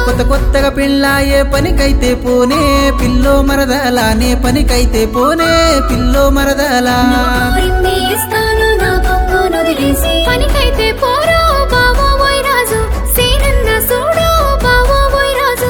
కొత్త కొత్తగా పెళ్ళాయే పనికైతే పోనే పిల్లో మరదలానే పనికైతే పోనే పిల్లో మరదలా కోరింది ఇస్తాను నా కొంగును వదిలేసి పనికైతే పోరా బావో పోయి రాజు సేనన్న చూడు బావో పోయి రాజు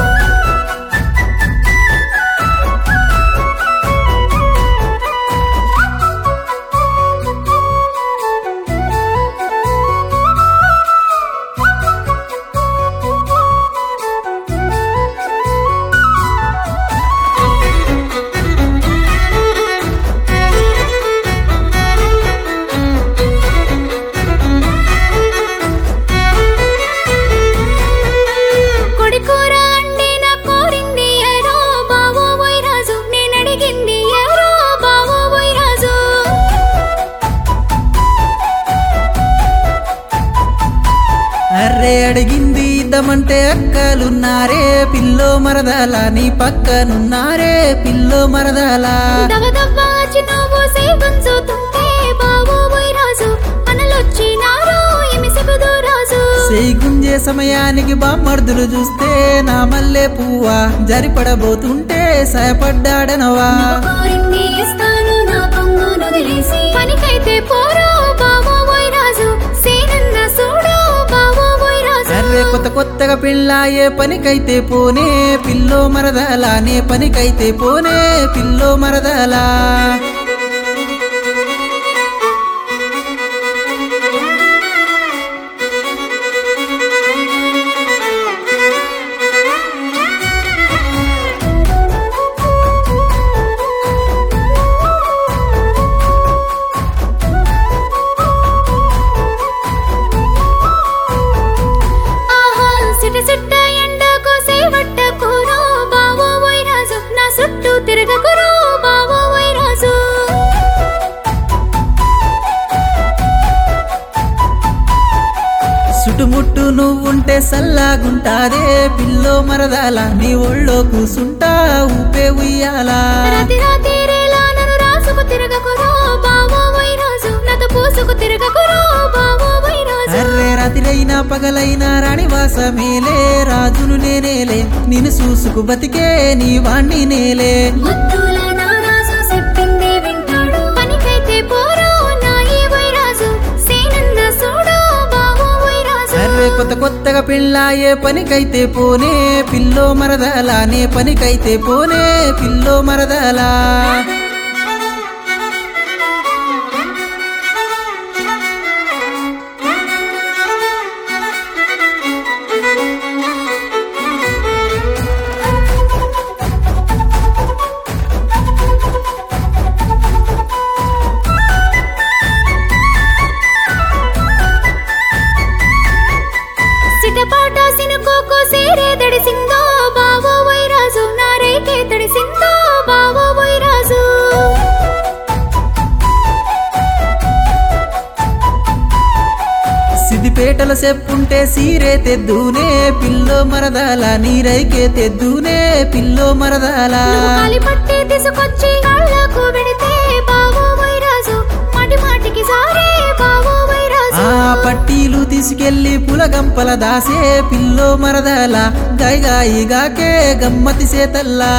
కొడి కూర అంటే నా కోరింది ఎవరో బావో పోయి రాజు నేను అడిగింది ఎవరో బావో పోయి రాజు అర్రే అడిగింది ఇద్దామంటే అక్కలున్నారే పిల్లో మరదలా నీ పక్కనున్నారే పిల్లో మరదలా దగదబ్బా చిన్నవో సేవంచుతుంటే బావో పోయి రాజు అనలొచ్చినారో ఏమి సెబుదు రాజు చేయి గుంజే సమయానికి బామ్మర్దులు చూస్తే నా మల్లె పువ్వా జరిపడబోతుంటే సయపడ్డాడనవా కోరింది ఇస్తాను నా కొంగును వదిలేసి పనికైతే పోరా బావో పోయి రాజు సేనన్న చూడు బావో పోయి రాజు అర్రే కొత్త కొత్తగా పెళ్ళాయే పనికైతే పోనే పిల్లో మరదలానే పనికైతే పోనే పిల్లో మరదలా ఆహా సిట సిట్ట ఎండకు సేవట్ట కూరో బావో పోయి రాజు నా చుట్టూ తిరగకురో బావో పోయి రాజు చుట్టుముట్టు నువ్వుంటే సల్లాగుంటాదే పిల్లో మరదల నీ ఒళ్ళో కూసుంటా ఊపే ఉయ్యాలా రాతి రాతిరేలా నన్ను రాసుకు తిరగకురో బావో పోయి రాజు నాతో పూసుకు తిరగకురో బావో పోయి రాజు అర్రే రాత్రైనా పగలైనా రాణివాసమేలే రాజును నేనేలే నిన్ను చూసుకు బతికే నీ వాణ్ణి నేలే ముద్దుల నా రాజు చెప్పిందే వింటాడు పనికైతే పోరో నా ఈ పోయి రాజు సేనన్న చూడు బావో పోయి రాజు అర్రే కొత్త కొత్తగా పెళ్ళాయే పనికైతే పోనే పిల్లో మరదలానే పనికైతే పోనే పిల్లో మరదలా సిటపాట సినుకోకో సేరే తడిసిందో బావో పోయి రాజు నా రేకే తడిసిందో బావో పోయి రాజు సిద్దిపేటల చెప్పుంటే సీరే తెద్దునే పిల్లో మరదల నీరైకే తెద్దునే పిల్లో మరదల నువ్వు కాలి పట్టి తీసుకొచ్చి కాళ్ళకు పెడితే బావో పోయి రాజు మాటి మాటికి సారే బావో పోయి రాజు ఆ పట్టీలు తీసుకెళ్లి పులగంపల దాసే పిల్లో మరదల గాయగాయిగాకే గమ్మతి సేతల్లా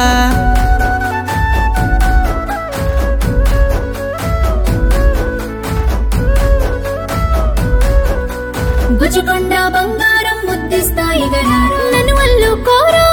బుజ్జికొండ బంగారం ముద్దిస్తాయి గరారు నన్ను వల్లు కోరా